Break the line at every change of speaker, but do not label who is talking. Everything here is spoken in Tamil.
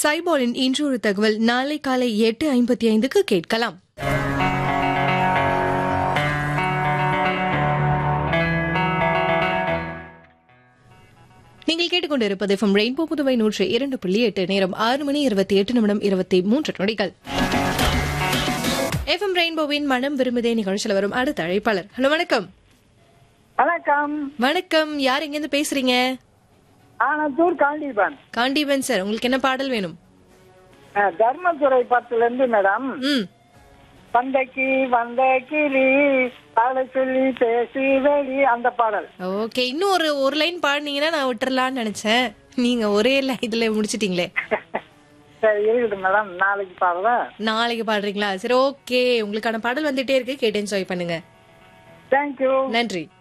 சைபாலின் இன்றொரு தகவல் நாளை காலை எட்டு ஐம்பத்தி ஐந்துக்கு கேட்கலாம் நீங்கள் கேட்டுக்கொண்டிருப்பது எஃப்எம் ரெயின்போ புதுவை நூற்று இரண்டு புள்ளி எட்டு நேரம் ஆறு மணி இருபத்தி எட்டு நிமிடம் இருபத்தி மூன்று நொடிகள் எஃப்எம் ரெயின்போவின் மனம் விரும்புதே நிகழ்ச்சியில் வரும் அடுத்த அழைப்பாளர் ஹலோ வணக்கம்
வணக்கம்
வணக்கம் யார் எங்கிருந்து பேசுறீங்க
ஆனந்தூர் காண்டிபன்
காண்டீபன் சார் உங்களுக்கு என்ன பாடல் வேணும்
அஹ், தர்மதுரை பத்துல இருந்து மேடம்
ம்
பந்தைக்கு வந்த கிளி பாட சொல்லி பேசி வெளி அந்த பாடல்
ஓகே இன்னும் ஒரு ஒரு லைன் பாடுனீங்கன்னா நான் விட்டுறலாம்னு நினைச்சேன் நீங்க ஒரே line இதுல முடிச்சிட்டீங்களே
சரி இருக்கட்டும் மேடம் நாளைக்கு பாடுறேன்
நாளைக்கு பாடுறீங்களா சரி ஓகே உங்களுக்கான பாடல் வந்துட்டே இருக்கு கேட்டு என்ஜாய் பண்ணுங்க
தேங்க்யூ
நன்றி